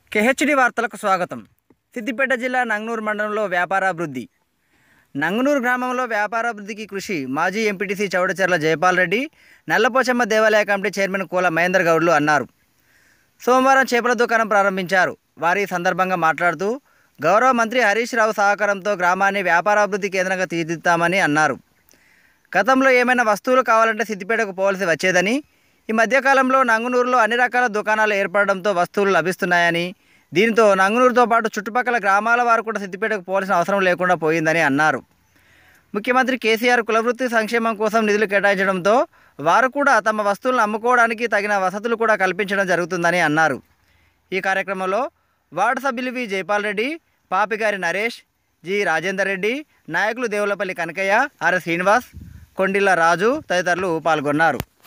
కెహెచ్డి వార్తలకు స్వాగతం సిద్దిపేట జిల్లా నంగనూరు మండలంలో వ్యాపారాభివృద్ధి నంగనూరు గ్రామంలో వ్యాపారాభివృద్ధికి కృషి మాజీ ఎంపీటీసీ చౌడచెర్ల జయపాల్ రెడ్డి నల్లపోచమ్మ దేవాలయ కమిటీ చైర్మన్ కోల మహేందర్ గౌడ్లు అన్నారు సోమవారం చేపల దుకాణం ప్రారంభించారు వారి ఈ సందర్భంగా మాట్లాడుతూ గౌరవ మంత్రి హరీష్ రావు సహకారంతో గ్రామాన్ని వ్యాపారాభివృద్ధి కేంద్రంగా తీర్చిదిద్దామని అన్నారు గతంలో ఏమైనా వస్తువులు కావాలంటే సిద్దిపేటకు పోవలసి వచ్చేదని ఈ మధ్యకాలంలో నంగునూరులో అన్ని రకాల దుకాణాలు ఏర్పడడంతో వస్తువులు లభిస్తున్నాయని దీంతో నంగునూరుతో పాటు చుట్టుపక్కల గ్రామాల వారు కూడా సిద్దిపేటకు పోవాల్సిన అవసరం లేకుండా పోయిందని అన్నారు ముఖ్యమంత్రి కేసీఆర్ కులవృత్తి సంక్షేమం కోసం నిధులు కేటాయించడంతో వారు కూడా తమ వస్తువులను అమ్ముకోవడానికి తగిన వసతులు కూడా కల్పించడం జరుగుతుందని అన్నారు ఈ కార్యక్రమంలో వార్డు సభ్యులు వి జైపాల్ రెడ్డి పాపిగారి నరేష్ జి రాజేందర్ రెడ్డి నాయకులు దేవులపల్లి కనకయ్య ఆర్ శ్రీనివాస్ కొండిల్ల రాజు తదితరులు పాల్గొన్నారు